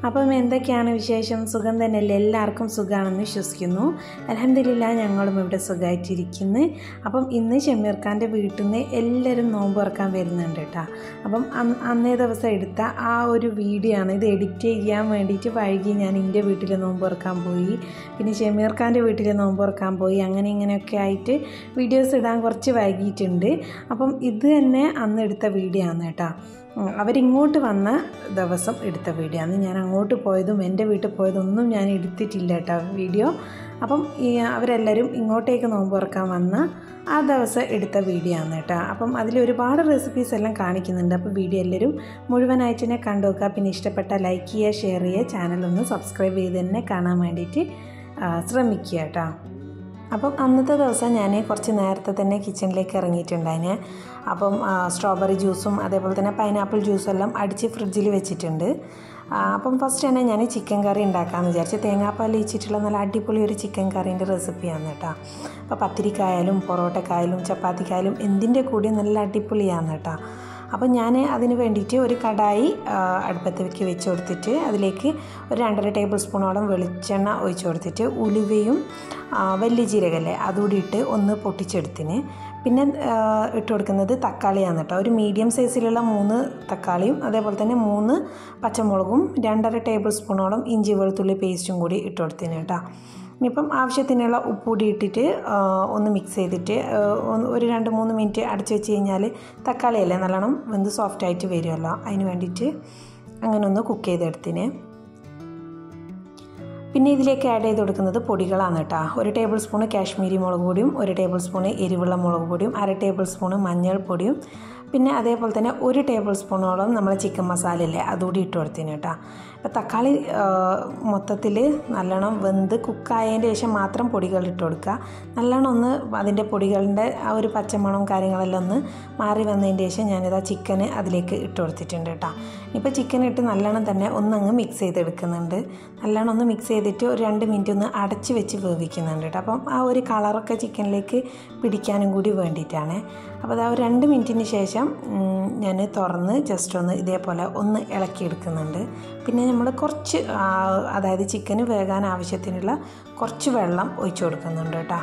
അപ്പം എന്തൊക്കെയാണ് വിശേഷം സുഖം തന്നെയല്ലേ എല്ലാവർക്കും സുഖമാണെന്ന് വിശ്വസിക്കുന്നു അലഹമില്ല ഞങ്ങളും ഇവിടെ സുഖമായിട്ടിരിക്കുന്നു അപ്പം ഇന്ന് ഷമീർ ഖാൻ്റെ വീട്ടിൽ നിന്ന് എല്ലാവരും നോമ്പ് തുറക്കാൻ വരുന്നുണ്ട് കേട്ടോ അപ്പം അന്ന് അന്നേ ദിവസം എടുത്ത ആ ഒരു വീഡിയോ ആണ് ഇത് എഡിറ്റ് ചെയ്യാൻ വേണ്ടിയിട്ട് വൈകി ഞാൻ എൻ്റെ വീട്ടിൽ നോമ്പ് തുറക്കാൻ പോയി പിന്നെ ഷമീർ ഖാൻ്റെ വീട്ടിൽ നോമ്പ് തുറക്കാൻ പോയി അങ്ങനെ ഇങ്ങനെയൊക്കെ ആയിട്ട് വീഡിയോസ് ഇടാൻ കുറച്ച് വൈകിയിട്ടുണ്ട് അപ്പം ഇത് തന്നെ അന്ന് എടുത്ത വീഡിയോ ആണ് കേട്ടോ ഉം, അവരിങ്ങോട്ട് വന്ന ദിവസം എടുത്ത വീഡിയോ ആണ് ഞാൻ അങ്ങോട്ട് പോയതും എൻ്റെ വീട്ടിൽ പോയതൊന്നും ഞാൻ എടുത്തിട്ടില്ല കേട്ടോ വീഡിയോ അപ്പം ഈ അവരെല്ലാവരും ഇങ്ങോട്ടേക്ക് നോമ്പ് തുറക്കാൻ വന്ന ആ ദിവസം എടുത്ത വീഡിയോ ആണ് കേട്ടോ അപ്പം അതിൽ ഒരുപാട് റെസിപ്പീസ് എല്ലാം കാണിക്കുന്നുണ്ട് അപ്പോൾ വീഡിയോ എല്ലാവരും മുഴുവനായിട്ട് തന്നെ കണ്ടു നോക്കുക പിന്നെ ഇഷ്ടപ്പെട്ട ലൈക്ക് ചെയ്യുക ഷെയർ ചെയ്യുക ചാനലൊന്ന് സബ്സ്ക്രൈബ് ചെയ്ത് തന്നെ കാണാൻ വേണ്ടിയിട്ട് ആ, ശ്രമിക്കുക കേട്ടോ അപ്പം അന്നത്തെ ദിവസം ഞാൻ കുറച്ച് നേരത്തെ തന്നെ കിച്ചണിലേക്ക് ഇറങ്ങിയിട്ടുണ്ടായിന് അപ്പം ആ, സ്ട്രോബെറി ജ്യൂസും അതേപോലെ തന്നെ പൈനാപ്പിൾ ജ്യൂസും എല്ലാം അടിച്ച് ഫ്രിഡ്ജിൽ വെച്ചിട്ടുണ്ട് ആ, അപ്പം ഫസ്റ്റ് തന്നെ ഞാൻ ചിക്കൻ കറി ഉണ്ടാക്കാമെന്ന് വിചാരിച്ചു തേങ്ങാപ്പാൽ വെച്ചിട്ടുള്ള നല്ല അടിപൊളി ഒരു ചിക്കൻ കറീൻ്റെ റെസിപ്പിയാണ് കേട്ടോ അപ്പോൾ പത്തിരിക്കായാലും പൊറോട്ടക്കായാലും ചപ്പാത്തിക്കായാലും എന്തിൻ്റെ കൂടി നല്ല അടിപൊളിയാണ് കേട്ടോ അപ്പം ഞാൻ അതിന് വേണ്ടിയിട്ട് ഒരു കടായി ആ, അടുപ്പത്തേക്ക് വെച്ച് കൊടുത്തിട്ട് അതിലേക്ക് ഒരു രണ്ടര ടേബിൾ സ്പൂണോളം വെളിച്ചെണ്ണ ഒഴിച്ച് കൊടുത്തിട്ട് ഉലുവയും ആ, വലിയ ജീരകല്ലേ അതുകൂടി ഇട്ട് ഒന്ന് പൊട്ടിച്ചെടുത്തിന് പിന്നെ ആ, ഇട്ട് കൊടുക്കുന്നത് തക്കാളിയാണ് കേട്ടോ ഒരു മീഡിയം സൈസിലുള്ള മൂന്ന് തക്കാളിയും അതേപോലെ തന്നെ മൂന്ന് പച്ചമുളകും രണ്ടര ടേബിൾ സ്പൂണോളം ഇഞ്ചി വെളുത്തുള്ളി പേസ്റ്റും കൂടി ഇട്ട് കൊടുത്തിന് കേട്ടോ ഇനിയിപ്പം ആവശ്യത്തിനുള്ള ഉപ്പ് കൂടി ഇട്ടിട്ട് ആ, ഒന്ന് മിക്സ് ചെയ്തിട്ട് ആ, ഒന്ന് ഒരു രണ്ട് മൂന്ന് മിനിറ്റ് അടച്ച് വെച്ച് കഴിഞ്ഞാൽ തക്കാളിയല്ലേ നല്ലോണം വെന്ത് സോഫ്റ്റ് ആയിട്ട് വരുമല്ലോ അതിന് വേണ്ടിയിട്ട് അങ്ങനെ ഒന്ന് കുക്ക് ചെയ്തെടുത്തിന് പിന്നെ ഇതിലേക്ക് ആഡ് ചെയ്ത് കൊടുക്കുന്നത് പൊടികളാണ് കേട്ടോ ഒരു ടേബിൾ സ്പൂണ് കാശ്മീരി മുളക് പൊടിയും ഒരു ടേബിൾ സ്പൂണ് എരിവുള്ള മുളക് പൊടിയും അര ടേബിൾ സ്പൂണ് മഞ്ഞൾപ്പൊടിയും പിന്നെ അതേപോലെ തന്നെ ഒരു ടേബിൾ സ്പൂണോളം നമ്മൾ ചിക്കൻ മസാല ഇല്ലേ അതുകൂടി ഇട്ട് കൊടുത്തിന് കേട്ടോ അപ്പോൾ തക്കാളി മൊത്തത്തിൽ നല്ലോണം വെന്ത് കുക്കായതിൻ്റെ ശേഷം മാത്രം പൊടികൾ ഇട്ട് കൊടുക്കുക നല്ലോണം ഒന്ന് അതിൻ്റെ പൊടികളുടെ ആ ഒരു പച്ചമണവും കാര്യങ്ങളെല്ലാം ഒന്ന് മാറി വന്നതിൻ്റെ ശേഷം ഞാനിതാ ചിക്കന് അതിലേക്ക് ഇട്ട് കൊടുത്തിട്ടുണ്ട് കേട്ടോ ഇപ്പോൾ ചിക്കൻ ഇട്ട് നല്ലോണം തന്നെ ഒന്നങ്ങ് മിക്സ് ചെയ്തെടുക്കുന്നുണ്ട് നല്ലോണം ഒന്ന് മിക്സ് ചെയ്തിട്ട് ഒരു രണ്ട് മിനിറ്റ് ഒന്ന് അടച്ച് വെച്ച് വേവിക്കുന്നുണ്ട് കേട്ടോ അപ്പം ആ ഒരു കളറൊക്കെ ചിക്കനിലേക്ക് പിടിക്കാനും കൂടി വേണ്ടിയിട്ടാണ് അപ്പോൾ അത് ആ ഒരു രണ്ട് മിനിറ്റിന് ശേഷം ഞാൻ തുറന്ന് ജസ്റ്റ് ഒന്ന് ഇതേപോലെ ഒന്ന് ഇളക്കിയെടുക്കുന്നുണ്ട് പിന്നെ നമ്മൾ കുറച്ച് ആ, അതായത് ചിക്കന് വേകാൻ ആവശ്യത്തിനുള്ള കുറച്ച് വെള്ളം ഒഴിച്ചു കൊടുക്കുന്നുണ്ട് കേട്ടോ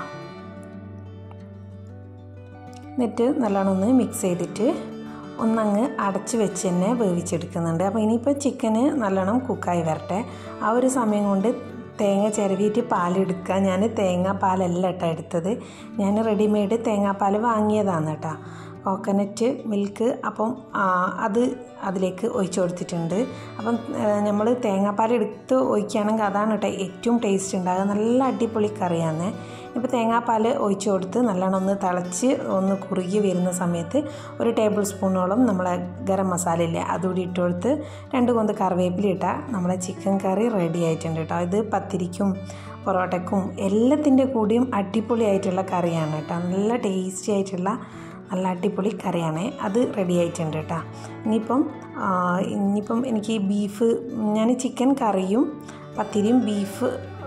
എന്നിട്ട് നല്ലോണം ഒന്ന് മിക്സ് ചെയ്തിട്ട് ഒന്നങ്ങ് അടച്ച് വെച്ച് തന്നെ വേവിച്ചെടുക്കുന്നുണ്ട് അപ്പോൾ ഇനിയിപ്പോൾ ചിക്കന് നല്ലോണം കുക്കായി വരട്ടെ ആ ഒരു സമയം കൊണ്ട് തേങ്ങ ചിരവിയിട്ട് പാലെടുക്കുക ഞാൻ തേങ്ങാപ്പാലല്ല കേട്ടോ എടുത്തത് ഞാൻ റെഡിമെയ്ഡ് തേങ്ങാപ്പാൽ വാങ്ങിയതാണ് കേട്ടോ കോക്കനറ്റ് മിൽക്ക് അപ്പം ആ, അത് അതിലേക്ക് ഒഴിച്ചു കൊടുത്തിട്ടുണ്ട് അപ്പം നമ്മൾ തേങ്ങാപ്പാൽ എടുത്ത് ഒഴിക്കുകയാണെങ്കിൽ അതാണ് കേട്ടോ ഏറ്റവും ടേസ്റ്റ് ഉണ്ടാകുക നല്ല അടിപൊളി കറിയാണ് ഇപ്പോൾ തേങ്ങാപ്പാൽ ഒഴിച്ചു കൊടുത്ത് നല്ലോണം ഒന്ന് തിളച്ച് ഒന്ന് കുറുകി വരുന്ന സമയത്ത് ഒരു ടേബിൾ സ്പൂണോളം നമ്മളെ ഗരം മസാല ഇല്ലേ അതുകൂടി ഇട്ട് കൊടുത്ത് രണ്ട് കൊന്ത് കറിവേപ്പില ഇട്ടാൽ നമ്മളെ ചിക്കൻ കറി റെഡി ആയിട്ടുണ്ട് കേട്ടോ ഇത് പത്തിരിക്കും പൊറോട്ടയ്ക്കും എല്ലാത്തിൻ്റെ കൂടിയും അടിപൊളിയായിട്ടുള്ള കറിയാണ് കേട്ടോ നല്ല ടേസ്റ്റി ആയിട്ടുള്ള നല്ല അടിപൊളി കറിയാണ് അത് റെഡി ആയിട്ടുണ്ട് കേട്ടോ ഇനിയിപ്പം ആ, ഇനിയിപ്പം എനിക്ക് ഈ ബീഫ് ഞാൻ ചിക്കൻ കറിയും പത്തിരിയും ബീഫ്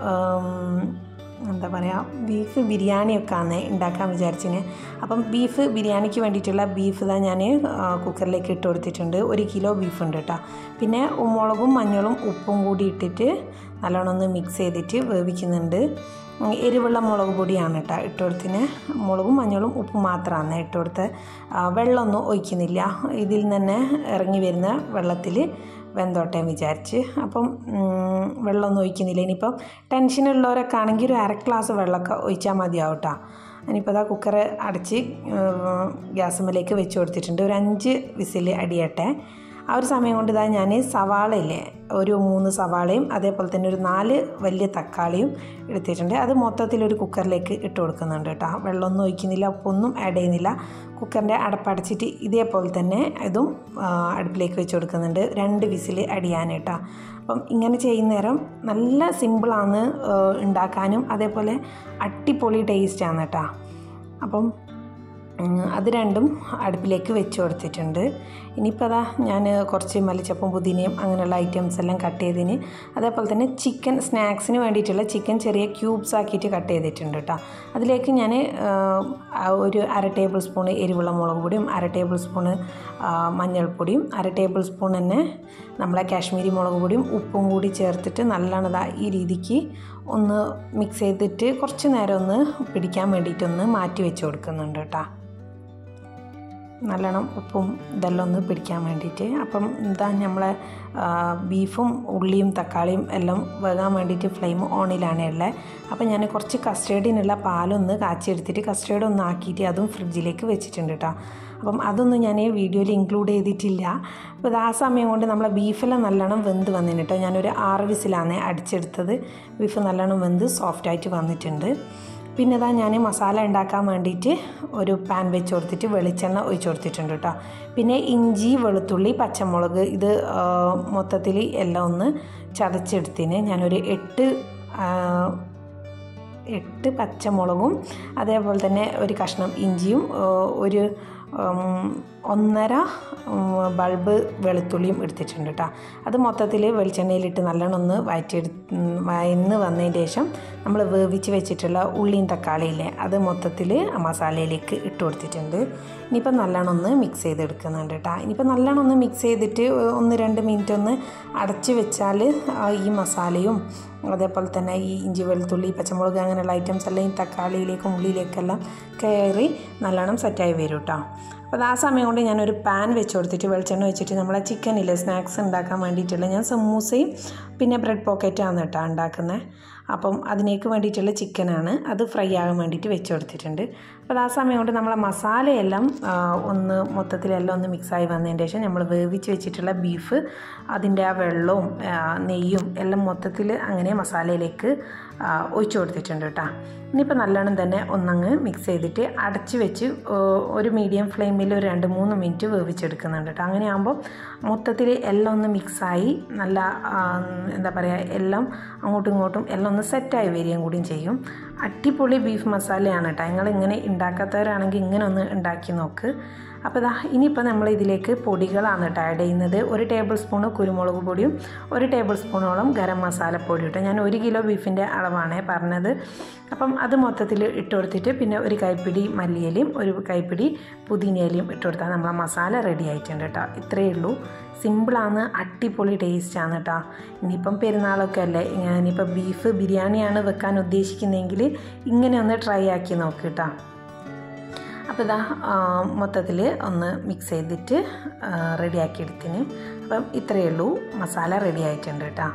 ആം, എന്താ പറയുക ബീഫ് ബിരിയാണിയൊക്കെ ആണ് ഉണ്ടാക്കാൻ വിചാരിച്ചിന് അപ്പം ബീഫ് ബിരിയാണിക്ക് വേണ്ടിയിട്ടുള്ള ബീഫ് ഇതാ ഞാൻ കുക്കറിലേക്ക് ഇട്ട് കൊടുത്തിട്ടുണ്ട് ഒരു കിലോ ബീഫ് ഉണ്ട് കേട്ടോ പിന്നെ മുളകും മഞ്ഞളും ഉപ്പും കൂടി ഇട്ടിട്ട് നല്ലോണം ഒന്ന് മിക്സ് ചെയ്തിട്ട് വേവിക്കുന്നുണ്ട് ഉം, എരിവുള്ള മുളക് പൊടിയാണ് കേട്ടോ ഇട്ട് കൊടുത്തിന് മുളകും മഞ്ഞളും ഉപ്പും മാത്രമാണ് ഇട്ട് കൊടുത്ത് ആ, വെള്ളമൊന്നും ഒഴിക്കുന്നില്ല ഇതിൽ നിന്ന് തന്നെ ഇറങ്ങി വരുന്ന വെള്ളത്തിൽ വെന്തോട്ടെ വിചാരിച്ച് അപ്പം ഉം, വെള്ളമൊന്നും ഒഴിക്കുന്നില്ല ഇനിയിപ്പം ടെൻഷനുള്ളവരൊക്കെ ആണെങ്കിൽ ഒരു അര ഗ്ലാസ് വെള്ളമൊക്കെ ഒഴിച്ചാൽ മതിയാവും കേട്ടോ ഇനിയിപ്പോൾ അതാ കുക്കർ അടച്ച് ഗ്യാസുമ്മലേക്ക് വെച്ച് കൊടുത്തിട്ടുണ്ട് ഒരു അഞ്ച് വിസിൽ അടിയട്ടെ ആ ഒരു സമയം കൊണ്ട് ഇതാ ഞാൻ സവാളയില്ലേ ഒരു മൂന്ന് സവാളയും അതേപോലെ തന്നെ ഒരു നാല് വലിയ തക്കാളിയും എടുത്തിട്ടുണ്ട് അത് മൊത്തത്തിൽ ഒരു കുക്കറിലേക്ക് ഇട്ട് കൊടുക്കുന്നുണ്ട് കേട്ടോ വെള്ളമൊന്നും ഒഴിക്കുന്നില്ല ഉപ്പൊന്നും ആഡ് ചെയ്യുന്നില്ല കുക്കറിൻ്റെ അടപ്പടച്ചിട്ട് ഇതേപോലെ തന്നെ ഇതും ആ, അടുപ്പിലേക്ക് വെച്ച് കൊടുക്കുന്നുണ്ട് രണ്ട് വിസിൽ അടിയാൻ കേട്ടോ അപ്പം ഇങ്ങനെ ചെയ്യുന്നേരം നല്ല സിമ്പിളാണ് ഉണ്ടാക്കാനും അതേപോലെ അടിപൊളി ടേസ്റ്റാണ് കേട്ടോ അപ്പം അത് രണ്ടും അടുപ്പിലേക്ക് വെച്ച് കൊടുത്തിട്ടുണ്ട് ഇനിയിപ്പോൾ അതാ ഞാൻ കുറച്ച് മല്ലിച്ചപ്പും പുതിനയും അങ്ങനെയുള്ള ഐറ്റംസ് എല്ലാം കട്ട് ചെയ്തതിന് അതേപോലെ തന്നെ ചിക്കൻ സ്നാക്സിന് വേണ്ടിയിട്ടുള്ള ചിക്കൻ ചെറിയ ക്യൂബ്സ് ആക്കിയിട്ട് കട്ട് ചെയ്തിട്ടുണ്ട് കേട്ടോ അതിലേക്ക് ഞാൻ ഒരു അര ടേബിൾ സ്പൂൺ എരിവുള്ള മുളക് പൊടിയും അര ടേബിൾ സ്പൂണ് മഞ്ഞൾപ്പൊടിയും അര ടേബിൾ സ്പൂൺ തന്നെ നമ്മളെ കാശ്മീരി മുളക് പൊടിയും ഉപ്പും കൂടി ചേർത്തിട്ട് നല്ലോണം ഇതാ ഈ രീതിക്ക് ഒന്ന് മിക്സ് ചെയ്തിട്ട് കുറച്ച് നേരം ഒന്ന് പിടിക്കാൻ വേണ്ടിയിട്ടൊന്ന് മാറ്റി വെച്ച് കൊടുക്കുന്നുണ്ട് കേട്ടോ നല്ലോണം ഉപ്പും ഇതെല്ലാം ഒന്ന് പിടിക്കാൻ വേണ്ടിയിട്ട് അപ്പം ഇതാ നമ്മളെ ബീഫും ഉള്ളിയും തക്കാളിയും എല്ലാം വേകാൻ വേണ്ടിയിട്ട് ഫ്ലെയിം ഓണിലാണ് ഉള്ളത് അപ്പം ഞാൻ കുറച്ച് കസ്റ്റേർഡിനുള്ള പാലൊന്ന് കാച്ചിയെടുത്തിട്ട് കസ്റ്റേർഡ് ഒന്ന് ആക്കിയിട്ട് അതും ഫ്രിഡ്ജിലേക്ക് വെച്ചിട്ടുണ്ട് കേട്ടോ അപ്പം അതൊന്നും ഞാൻ ഈ വീഡിയോയിൽ ഇൻക്ലൂഡ് ചെയ്തിട്ടില്ല അപ്പോൾ ഇത് ആ സമയം കൊണ്ട് നമ്മളെ ബീഫെല്ലാം നല്ലോണം വെന്ത് വന്നിന് കേട്ടോ ഞാനൊരു ആറ് വിസിലാണ് അടിച്ചെടുത്തത് ബീഫ് നല്ലോണം വെന്ത് സോഫ്റ്റായിട്ട് വന്നിട്ടുണ്ട് പിന്നെ ഇതാ ഞാൻ മസാല ഉണ്ടാക്കാൻ വേണ്ടിയിട്ട് ഒരു പാൻ വെച്ച് കൊടുത്തിട്ട് വെളിച്ചെണ്ണ ഒഴിച്ച് കൊടുത്തിട്ടുണ്ട് കേട്ടോ പിന്നെ ഇഞ്ചി വെളുത്തുള്ളി പച്ചമുളക് ഇത് മൊത്തത്തിൽ എല്ലാം ഒന്ന് ചതച്ചെടുത്തിന് ഞാനൊരു എട്ട് എട്ട് പച്ചമുളകും അതേപോലെ തന്നെ ഒരു കഷ്ണം ഇഞ്ചിയും ഒരു ഒന്നര ബൾബ് വെളുത്തുള്ളിയും എടുത്തിട്ടുണ്ട് കേട്ടോ അത് മൊത്തത്തിൽ വെളിച്ചെണ്ണയിലിട്ട് നല്ലോണം ഒന്ന് വയറ്റിയെടു വയന്ന് വന്നതിന് ശേഷം നമ്മൾ വേവിച്ച് വെച്ചിട്ടുള്ള ഉള്ളിയും തക്കാളിയില്ലേ അത് മൊത്തത്തിൽ മസാലയിലേക്ക് ഇട്ട് കൊടുത്തിട്ടുണ്ട് ഇനിയിപ്പോൾ നല്ലോണം ഒന്ന് മിക്സ് ചെയ്തെടുക്കുന്നുണ്ട് കേട്ടോ ഇനിയിപ്പോൾ നല്ലോണം ഒന്ന് മിക്സ് ചെയ്തിട്ട് ഒന്ന് രണ്ട് മിനിറ്റ് ഒന്ന് അടച്ച് വെച്ചാൽ ഈ മസാലയും അതേപോലെ തന്നെ ഈ ഇഞ്ചി വെളുത്തുള്ളി പച്ചമുളക് അങ്ങനെയുള്ള ഐറ്റംസ് എല്ലാം ഈ തക്കാളിയിലേക്കും ഉള്ളിയിലേക്കെല്ലാം കയറി നല്ലോണം സെറ്റായി വരും കേട്ടോ അപ്പോൾ ആ സമയം കൊണ്ട് ഞാനൊരു പാൻ വെച്ച് കൊടുത്തിട്ട് വെളിച്ചെണ്ണ വെച്ചിട്ട് നമ്മളെ ചിക്കനില്ലേ സ്നാക്സ് ഉണ്ടാക്കാൻ വേണ്ടിയിട്ടുള്ള ഞാൻ സമൂസയും പിന്നെ ബ്രെഡ് പോക്കറ്റാണ് കേട്ടോ ഉണ്ടാക്കുന്നത് അപ്പം അതിനേക്ക് വേണ്ടിയിട്ടുള്ള ചിക്കനാണ് അത് ഫ്രൈ ആകാൻ വേണ്ടിയിട്ട് വെച്ച് കൊടുത്തിട്ടുണ്ട് അപ്പോൾ ആ സമയം കൊണ്ട് നമ്മളെ മസാലയെല്ലാം ഒന്ന് മൊത്തത്തിലെല്ലാം ഒന്ന് മിക്സായി വന്നതിന് ശേഷം നമ്മൾ വേവിച്ച് വെച്ചിട്ടുള്ള ബീഫ് അതിൻ്റെ ആ വെള്ളവും നെയ്യും എല്ലാം മൊത്തത്തിൽ അങ്ങനെ മസാലയിലേക്ക് ഒഴിച്ചു കൊടുത്തിട്ടുണ്ട് കേട്ടോ ഇനിയിപ്പോൾ നല്ലോണം തന്നെ ഒന്നങ്ങ് മിക്സ് ചെയ്തിട്ട് അടച്ച് വെച്ച് ഒരു മീഡിയം ഫ്ലെയിമിൽ ഒരു രണ്ട് മൂന്ന് മിനിറ്റ് വേവിച്ചെടുക്കുന്നുണ്ട് കേട്ടോ അങ്ങനെ ആകുമ്പോൾ മൊത്തത്തിൽ എല്ലാം ഒന്ന് മിക്സായി നല്ല എന്താ പറയുക എല്ലാം അങ്ങോട്ടും ഇങ്ങോട്ടും എല്ലാം ഒന്ന് സെറ്റായി വരികയും കൂടിയും ചെയ്യും അടിപൊളി ബീഫ് മസാലയാണ് കേട്ടോ നിങ്ങൾ ഇങ്ങനെ ഉണ്ടാക്കാത്തവരാണെങ്കിൽ ഇങ്ങനെ ഒന്ന് ഉണ്ടാക്കി നോക്ക് അപ്പോൾ ഇതാ ഇനിയിപ്പോൾ നമ്മൾ ഇതിലേക്ക് പൊടികളാണ് കേട്ടോ ആഡ് ചെയ്യുന്നത് ഒരു ടേബിൾ സ്പൂണ് കുരുമുളക് പൊടിയും ഒരു ടേബിൾ സ്പൂണോളം ഗരം മസാല പൊടി കേട്ടോ ഞാൻ ഒരു കിലോ ബീഫിൻ്റെ അളവാണ് പറഞ്ഞത് അപ്പം അത് മൊത്തത്തിൽ ഇട്ട് കൊടുത്തിട്ട് പിന്നെ ഒരു കൈപ്പിടി മല്ലിയിലയും ഒരു കൈപ്പിടി പുതിനയിലയും ഇട്ട് കൊടുത്താൽ നമ്മളെ മസാല റെഡി ആയിട്ടുണ്ട് കേട്ടോ ഇത്രയേ ഉള്ളൂ സിമ്പിളാണ് അടിപൊളി ടേസ്റ്റാണ് കേട്ടോ ഇനിയിപ്പം പെരുന്നാളൊക്കെ അല്ലേ ഞാനിപ്പോൾ ബീഫ് ബിരിയാണിയാണ് വെക്കാൻ ഉദ്ദേശിക്കുന്നതെങ്കിൽ ഇങ്ങനെ ഒന്ന് ട്രൈ ആക്കി നോക്ക് കേട്ടോ അപ്പോൾ ഇതാ മൊത്തത്തിൽ ഒന്ന് മിക്സ് ചെയ്തിട്ട് റെഡിയാക്കി എടുത്തിന് അപ്പം ഇത്രയേ ഉള്ളൂ മസാല റെഡി ആയിട്ടുണ്ട് കേട്ടോ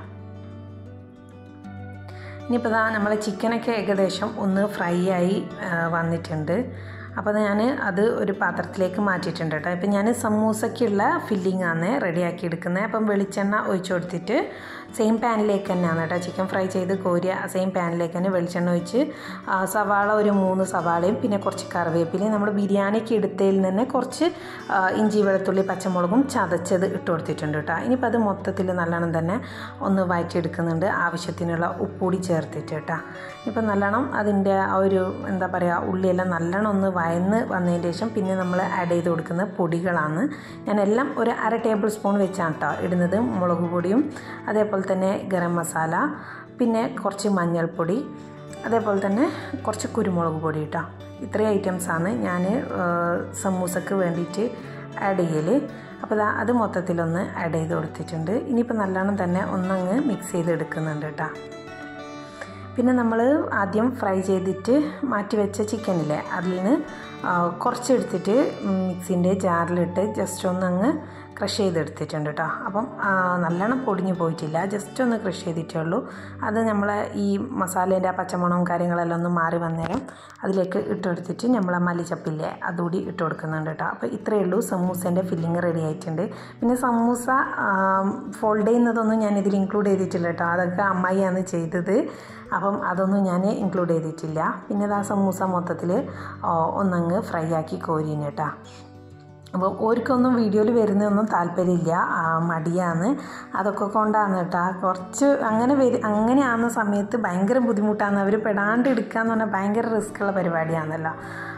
ഇനിയിപ്പോൾ ഇതാ നമ്മളെ ചിക്കനൊക്കെ ഏകദേശം ഒന്ന് ഫ്രൈ ആയി വന്നിട്ടുണ്ട് അപ്പോൾ ഞാൻ അത് ഒരു പാത്രത്തിലേക്ക് മാറ്റിയിട്ടുണ്ട് കേട്ടോ ഇപ്പം ഞാൻ സമൂസയ്ക്കുള്ള ഫില്ലിംഗ് ആണ് റെഡിയാക്കി എടുക്കുന്നത് അപ്പം വെളിച്ചെണ്ണ ഒഴിച്ചു കൊടുത്തിട്ട് സെയിം പാനിലേക്ക് തന്നെയാണ് കേട്ടോ ചിക്കൻ ഫ്രൈ ചെയ്ത് കോരിയ സെയിം പാനിലേക്ക് തന്നെ വെളിച്ചെണ്ണ ഒഴിച്ച് സവാള ഒരു മൂന്ന് സവാളയും പിന്നെ കുറച്ച് കറിവേപ്പിലയും നമ്മൾ ബിരിയാണിക്ക് എടുത്തതിൽ തന്നെ കുറച്ച് ഇഞ്ചി വെളുത്തുള്ളി പച്ചമുളകും ചതച്ചത് ഇട്ട് കൊടുത്തിട്ടുണ്ട് കേട്ടോ ഇനിയിപ്പോൾ അത് മൊത്തത്തിൽ നല്ലോണം തന്നെ ഒന്ന് വഴറ്റിയെടുക്കുന്നുണ്ട് ആവശ്യത്തിനുള്ള ഉപ്പുകൂടി ചേർത്തിട്ട് കേട്ടോ ഇപ്പം നല്ലോണം അതിൻ്റെ ആ ഒരു എന്താ പറയുക ഉള്ളിയെല്ലാം നല്ലോണം ഒന്ന് വയന്ന് വന്നതിന് ശേഷം പിന്നെ നമ്മൾ ആഡ് ചെയ്ത് കൊടുക്കുന്ന പൊടികളാണ് ഞാനെല്ലാം ഒരു അര ടേബിൾ സ്പൂൺ വെച്ചാണ് കേട്ടോ ഇടുന്നത് മുളക് പൊടിയും അതേപോലെ തന്നെ ഗരം മസാല പിന്നെ കുറച്ച് മഞ്ഞൾപ്പൊടി അതേപോലെ തന്നെ കുറച്ച് കുരുമുളക് പൊടി കേട്ടോ ഇത്രയും ഐറ്റംസാണ് ഞാൻ സമൂസക്ക് വേണ്ടിയിട്ട് ആഡ് ചെയ്യൽ അപ്പോൾ അത് മൊത്തത്തിലൊന്ന് ആഡ് ചെയ്ത് കൊടുത്തിട്ടുണ്ട് ഇനിയിപ്പോൾ നല്ലോണം തന്നെ ഒന്നങ്ങ് മിക്സ് ചെയ്തെടുക്കുന്നുണ്ട് കേട്ടോ പിന്നെ നമ്മൾ ആദ്യം ഫ്രൈ ചെയ്തിട്ട് മാറ്റി വെച്ച ചിക്കനില്ലേ അതിൽ നിന്ന് കുറച്ചെടുത്തിട്ട് മിക്സിൻ്റെ ജാറിലിട്ട് ജസ്റ്റ് ഒന്നങ്ങ് ക്രഷ് ചെയ്തെടുത്തിട്ടുണ്ട് കേട്ടോ അപ്പം നല്ലോണം പൊടിഞ്ഞു പോയിട്ടില്ല ജസ്റ്റ് ഒന്ന് ക്രഷ് ചെയ്തിട്ടേ ഉള്ളൂ അത് നമ്മൾ ഈ മസാലേൻ്റെ ആ പച്ചമണവും കാര്യങ്ങളെല്ലാം ഒന്ന് മാറി വന്നേരം അതിലേക്ക് ഇട്ടെടുത്തിട്ട് നമ്മൾ ആ മല്ലിച്ചപ്പില്ലേ അതുകൂടി ഇട്ട് കൊടുക്കുന്നുണ്ട് കേട്ടോ അപ്പോൾ ഇത്രയേ ഉള്ളൂ സമൂസേൻ്റെ ഫില്ലിങ് റെഡി ആയിട്ടുണ്ട് പിന്നെ സമൂസ ഫോൾഡ് ചെയ്യുന്നതൊന്നും ഞാൻ ഇതിൽ ഇൻക്ലൂഡ് ചെയ്തിട്ടില്ല കേട്ടോ അതൊക്കെ അമ്മായിയാണ് ചെയ്തത് അപ്പം അതൊന്നും ഞാൻ ഇൻക്ലൂഡ് ചെയ്തിട്ടില്ല പിന്നെ ആ സമൂസ മൊത്തത്തിൽ ഒന്നങ്ങ് ഫ്രൈ ആക്കി കോരിന് കേട്ടോ അപ്പോൾ ഓർക്കൊന്നും വീഡിയോയിൽ വരുന്നതൊന്നും താല്പര്യമില്ല മടിയാണ് അതൊക്കെ കൊണ്ടാണ് കേട്ടോ കുറച്ച് അങ്ങനെ വരും അങ്ങനെയാകുന്ന സമയത്ത് ഭയങ്കര ബുദ്ധിമുട്ടാണ് അവർ പെടാണ്ട് എടുക്കുക എന്ന് പറഞ്ഞാൽ ഭയങ്കര റിസ്ക്കുള്ള പരിപാടിയാണല്ലോ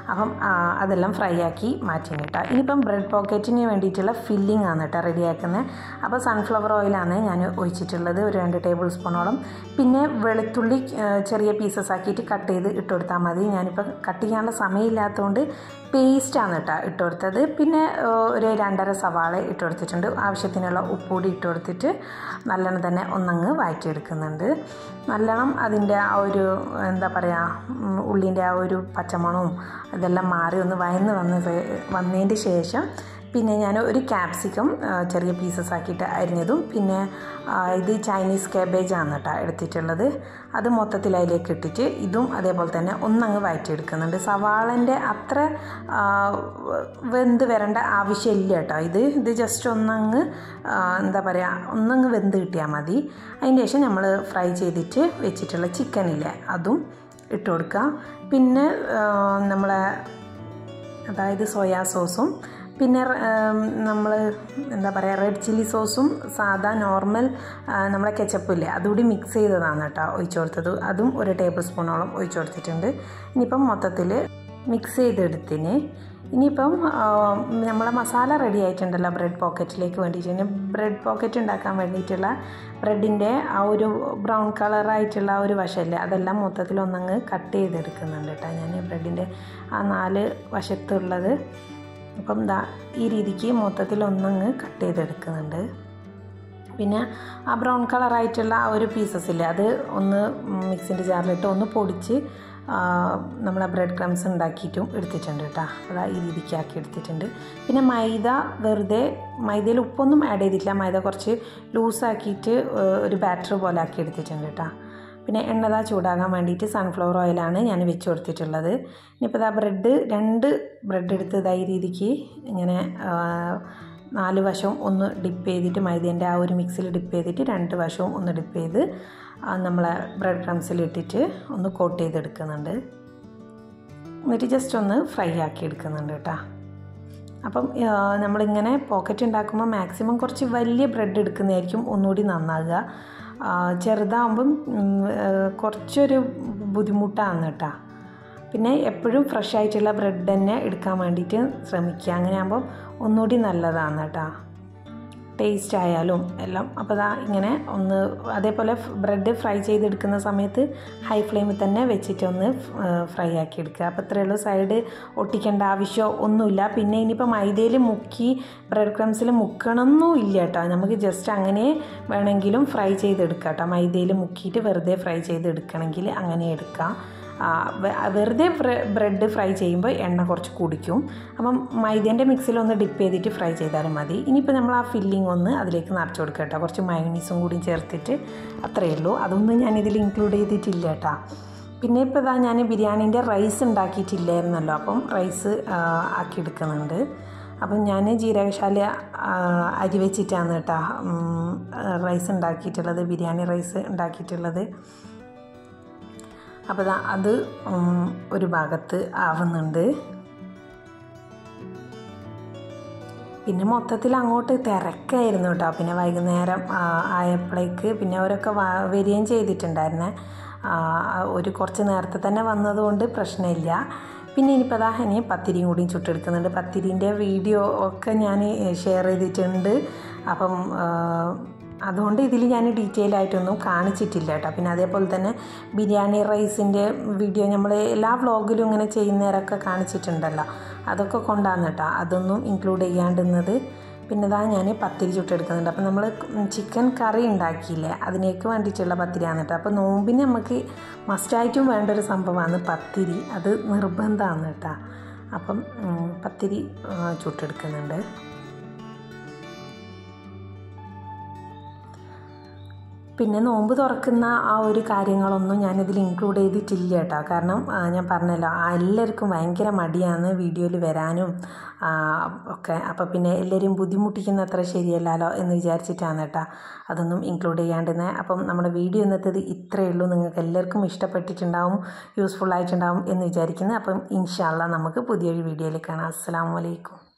അപ്പം ആ, അതെല്ലാം ഫ്രൈ ആക്കി മാറ്റി കേട്ടോ ഇനിയിപ്പം ബ്രെഡ് പോക്കറ്റിന് വേണ്ടിയിട്ടുള്ള ഫില്ലിംഗ് ആണ് കേട്ടോ റെഡിയാക്കുന്നത് അപ്പോൾ സൺഫ്ലവർ ഓയിലാണ് ഞാൻ ഒഴിച്ചിട്ടുള്ളത് ഒരു രണ്ട് ടേബിൾ സ്പൂണോളം പിന്നെ വെളുത്തുള്ളി ആ, ചെറിയ പീസസ് ആക്കിയിട്ട് കട്ട് ചെയ്ത് ഇട്ട് കൊടുത്താൽ മതി ഞാനിപ്പോൾ കട്ട് ചെയ്യാനുള്ള സമയമില്ലാത്തതുകൊണ്ട് പേസ്റ്റാണ് കേട്ടോ ഇട്ട് കൊടുത്തത് പിന്നെ ആ, ഒരു രണ്ടര സവാള ഇട്ട് കൊടുത്തിട്ടുണ്ട് ആവശ്യത്തിനുള്ള ഉപ്പുകൂടി ഇട്ട് കൊടുത്തിട്ട് നല്ലോണം തന്നെ ഒന്നങ്ങ് വഴറ്റിയെടുക്കുന്നുണ്ട് നല്ലോണം അതിൻ്റെ ആ ഒരു എന്താ പറയുക ഉള്ളിൻ്റെ ആ ഒരു പച്ചമണവും ഇതെല്ലാം മാറി ഒന്ന് വയന്ന് വന്ന വന്നതിൻ്റെ ശേഷം പിന്നെ ഞാൻ ഒരു ക്യാപ്സിക്കം ആ, ചെറിയ പീസസ് ആക്കിയിട്ട് അരിഞ്ഞതും പിന്നെ ആ, ഇത് ചൈനീസ് കാബേജ് ആണ് കേട്ടോ എടുത്തിട്ടുള്ളത് അത് മൊത്തത്തിൽ അതിലേക്ക് ഇട്ടിട്ട് ഇതും അതേപോലെ തന്നെ ഒന്നങ്ങ് വഴറ്റിയെടുക്കുന്നുണ്ട് സവാളൻ്റെ അത്ര ആ, വെന്ത് വരേണ്ട ആവശ്യമില്ല കേട്ടോ ഇത് ഇത് ജസ്റ്റ് ഒന്നങ്ങ് ആ, എന്താ പറയുക ഒന്നങ്ങ് വെന്ത് കിട്ടിയാൽ മതി അതിന് ശേഷം നമ്മൾ ഫ്രൈ ചെയ്തിട്ട് വെച്ചിട്ടുള്ള ചിക്കനില്ലേ അതും ഇട്ട് കൊടുക്കുക പിന്നെ നമ്മളെ അതായത് സോയാ സോസും പിന്നെ നമ്മൾ എന്താ പറയുക റെഡ് ചില്ലി സോസും സാധാ നോർമൽ ആ, നമ്മളെ കെച്ചപ്പില്ലേ അതുകൂടി മിക്സ് ചെയ്തതാണ് കേട്ടോ ഒഴിച്ചു കൊടുത്തത് അതും ഒരു ടേബിൾ സ്പൂണോളം ഒഴിച്ചു കൊടുത്തിട്ടുണ്ട് ഇനിയിപ്പം മൊത്തത്തിൽ മിക്സ് ചെയ്തെടുത്തിന് ഇനിയിപ്പം ആ, നമ്മളെ മസാല റെഡി ആയിട്ടുണ്ടല്ലോ ബ്രെഡ് പോക്കറ്റിലേക്ക് വേണ്ടിയിട്ട് ഇനി ബ്രെഡ് പോക്കറ്റ് ഉണ്ടാക്കാൻ വേണ്ടിയിട്ടുള്ള ബ്രെഡിൻ്റെ ആ ഒരു ബ്രൗൺ കളറായിട്ടുള്ള ആ ഒരു വശമല്ലേ അതെല്ലാം മൊത്തത്തിൽ ഒന്നങ്ങ് കട്ട് ചെയ്തെടുക്കുന്നുണ്ട് കേട്ടോ ഞാൻ ബ്രെഡിൻ്റെ ആ നാല് വശത്തുള്ളത് അപ്പം ദാ ഈ രീതിക്ക് മൊത്തത്തിൽ ഒന്നങ്ങ് കട്ട് ചെയ്തെടുക്കുന്നുണ്ട് പിന്നെ ആ ബ്രൗൺ കളറായിട്ടുള്ള ആ ഒരു പീസസ് ഇല്ലേ അത് ഒന്ന് മിക്സിൻ്റെ ജാറിലിട്ട് ഒന്ന് പൊടിച്ച് ആ, നമ്മളെ ബ്രെഡ് ക്രംസ് ഉണ്ടാക്കിയിട്ടും എടുത്തിട്ടുണ്ട് കേട്ടോ അതാ ഈ രീതിക്ക് ആക്കി എടുത്തിട്ടുണ്ട് പിന്നെ മൈദ വെറുതെ മൈദയിൽ ഉപ്പൊന്നും ആഡ് ചെയ്തിട്ടില്ല മൈദ കുറച്ച് ലൂസാക്കിയിട്ട് ഒരു ബാറ്റർ പോലെ ആക്കി എടുത്തിട്ടുണ്ട് കേട്ടോ പിന്നെ എണ്ണതാ ചൂടാകാൻ വേണ്ടിയിട്ട് സൺഫ്ലവർ ഓയിലാണ് ഞാൻ വെച്ച് കൊടുത്തിട്ടുള്ളത് ഇനിയിപ്പോൾ ഇതാ ബ്രെഡ് രണ്ട് ബ്രെഡ് എടുത്ത് ഇതാ ഈ രീതിക്ക് ഇങ്ങനെ ആ, നാല് വശവും ഒന്ന് ഡിപ്പ് ചെയ്തിട്ട് മൈദേൻ്റെ ആ ഒരു മിക്സിൽ ഡിപ്പ് ചെയ്തിട്ട് രണ്ട് വശവും ഒന്ന് ഡിപ്പ് ചെയ്ത് ആ, നമ്മളെ ബ്രെഡ് ക്രംസിൽ ഇട്ടിട്ട് ഒന്ന് കോട്ട് ചെയ്തെടുക്കുന്നുണ്ട് എന്നിട്ട് ജസ്റ്റ് ഒന്ന് ഫ്രൈ ആക്കി എടുക്കുന്നുണ്ട് കേട്ടോ അപ്പം ആ, നമ്മളിങ്ങനെ പോക്കറ്റ് ഉണ്ടാക്കുമ്പോൾ മാക്സിമം കുറച്ച് വലിയ ബ്രെഡ് എടുക്കുന്നതായിരിക്കും ഒന്നുകൂടി നന്നാകുക ആ, ചെറുതാകുമ്പം ഉം, ആ, കുറച്ചൊരു ബുദ്ധിമുട്ടാണ് കേട്ടോ പിന്നെ എപ്പോഴും ഫ്രഷ് ആയിട്ടുള്ള ബ്രെഡ് തന്നെ എടുക്കാൻ വേണ്ടിയിട്ട് ശ്രമിക്കുക അങ്ങനെ ആകുമ്പോൾ ഒന്നുകൂടി നല്ലതാണ് കേട്ടോ ടേസ്റ്റ് ആയാലും എല്ലാം അപ്പോൾ ദാ ഇങ്ങനെ ഒന്ന് അതേപോലെ ബ്രെഡ് ഫ്രൈ ചെയ്തെടുക്കുന്ന സമയത്ത് ഹൈ ഫ്ലെയിമിൽ തന്നെ വെച്ചിട്ട് ഒന്ന് ഫ്രൈ ആക്കി എടുക്കുക അപ്പോൾ ഇത്രയേ ഉള്ളൂ സൈഡ് ഒട്ടിക്കേണ്ട ആവശ്യം ഒന്നുമില്ല പിന്നെ ഇനിയിപ്പോൾ മൈദയിൽ മുക്കി ബ്രെഡ് ക്രംസിൽ മുക്കണമെന്നും ഇല്ല കേട്ടോ നമുക്ക് ജസ്റ്റ് അങ്ങനെ വേണമെങ്കിലും ഫ്രൈ ചെയ്തെടുക്കാം കേട്ടോ മൈദയിൽ മുക്കിയിട്ട് വെറുതെ ഫ്രൈ ചെയ്തെടുക്കണമെങ്കിൽ അങ്ങനെ എടുക്കാം ആ, വെ- വെറുതെ ബ്രെഡ് ഫ്രൈ ചെയ്യുമ്പോൾ എണ്ണ കുറച്ച് കുടിക്കും അപ്പം മൈദേൻ്റെ മിക്സിൽ ഒന്ന് ഡിപ്പ് ചെയ്തിട്ട് ഫ്രൈ ചെയ്താലും മതി ഇനിയിപ്പോൾ നമ്മൾ ആ ഫില്ലിംഗ് ഒന്ന് അതിലേക്ക് നിറച്ച് കൊടുക്കുക കേട്ടോ കുറച്ച് മയോണീസും കൂടി ചേർത്തിട്ട് അത്രയേ ഉള്ളൂ അതൊന്നും ഞാൻ ഇതിൽ ഇൻക്ലൂഡ് ചെയ്തിട്ടില്ല കേട്ടോ പിന്നെ ഇപ്പോൾ ഇതാ ഞാൻ ബിരിയാണീൻ്റെ റൈസ് ഉണ്ടാക്കിയിട്ടില്ലായിരുന്നല്ലോ അപ്പം റൈസ് ആക്കി എടുക്കുന്നുണ്ട് അപ്പം ഞാൻ ജീരകശാല ആ, അരി വെച്ചിട്ടാണ് കേട്ടോ ഉം, റൈസ് ഉണ്ടാക്കിയിട്ടുള്ളത് ബിരിയാണി റൈസ് ഉണ്ടാക്കിയിട്ടുള്ളത് അപ്പോൾ ദാ അത് ഉം, ഒരു ഭാഗത്ത് ആവുന്നുണ്ട് പിന്നെ മൊത്തത്തിൽ അങ്ങോട്ട് തിരക്കായിരുന്നു കേട്ടോ പിന്നെ വൈകുന്നേരം ആ, ആയപ്പോഴേക്ക് പിന്നെ അവരൊക്കെ വ- വരികയും ചെയ്തിട്ടുണ്ടായിരുന്നേ ആ, ഒരു കുറച്ച് നേരത്തെ തന്നെ വന്നതുകൊണ്ട് പ്രശ്നമില്ല പിന്നെ ഇനിയിപ്പോൾ അതാ ഇനി പത്തിരിയും കൂടിയും ചുട്ടെടുക്കുന്നുണ്ട് പത്തിരിൻ്റെ വീഡിയോ ഒക്കെ ഞാൻ ഷെയർ ചെയ്തിട്ടുണ്ട് അപ്പം ആ, അതുകൊണ്ട് ഇതിൽ ഞാൻ ഡീറ്റെയിൽ ആയിട്ടൊന്നും കാണിച്ചിട്ടില്ല കേട്ടോ പിന്നെ അതേപോലെ തന്നെ ബിരിയാണി റൈസിൻ്റെ വീഡിയോ നമ്മൾ എല്ലാ വ്ളോഗിലും ഇങ്ങനെ ചെയ്യുന്നവരൊക്കെ കാണിച്ചിട്ടുണ്ടല്ലോ അതൊക്കെ കൊണ്ടാണ് കേട്ടോ അതൊന്നും ഇൻക്ലൂഡ് ചെയ്യാണ്ടുന്നത് പിന്നെ ഇതാ ഞാൻ പത്തിരി ചുട്ടെടുക്കുന്നുണ്ട് അപ്പം നമ്മൾ ചിക്കൻ കറി ഉണ്ടാക്കിയില്ലേ അതിനേക്ക് വേണ്ടിയിട്ടുള്ള പത്തിരിയാണ് കേട്ടോ അപ്പോൾ നോമ്പിന് നമുക്ക് മസ്റ്റായിട്ടും വേണ്ട ഒരു സംഭവമാണ് പത്തിരി അത് നിർബന്ധമാണ് കേട്ടോ അപ്പം ഉം, പത്തിരി ആ, ചുട്ടെടുക്കുന്നുണ്ട് പിന്നെ നോമ്പ് തുറക്കുന്ന ആ ഒരു കാര്യങ്ങളൊന്നും ഞാനിതിൽ ഇൻക്ലൂഡ് ചെയ്തിട്ടില്ല കേട്ടോ കാരണം ആ, ഞാൻ പറഞ്ഞല്ലോ ആ എല്ലാവർക്കും ഭയങ്കര മടിയാണ് വീഡിയോയിൽ വരാനും ആ, ഒക്കെ അപ്പോൾ പിന്നെ എല്ലാവരും ബുദ്ധിമുട്ടിക്കുന്ന അത്ര ശരിയല്ലല്ലോ എന്ന് വിചാരിച്ചിട്ടാണ് കേട്ടോ അതൊന്നും ഇൻക്ലൂഡ് ചെയ്യാണ്ടിരുന്നത് അപ്പം നമ്മുടെ വീഡിയോ ഇന്നത്തേത് ഇത്രയേ ഉള്ളൂ നിങ്ങൾക്ക് എല്ലാവർക്കും ഇഷ്ടപ്പെട്ടിട്ടുണ്ടാവും യൂസ്ഫുൾ ആയിട്ടുണ്ടാവും എന്ന് വിചാരിക്കുന്നു അപ്പം ഇൻഷാല്ല നമുക്ക് പുതിയൊരു വീഡിയോയിൽ കാണാം അസ്സാം വലൈക്കും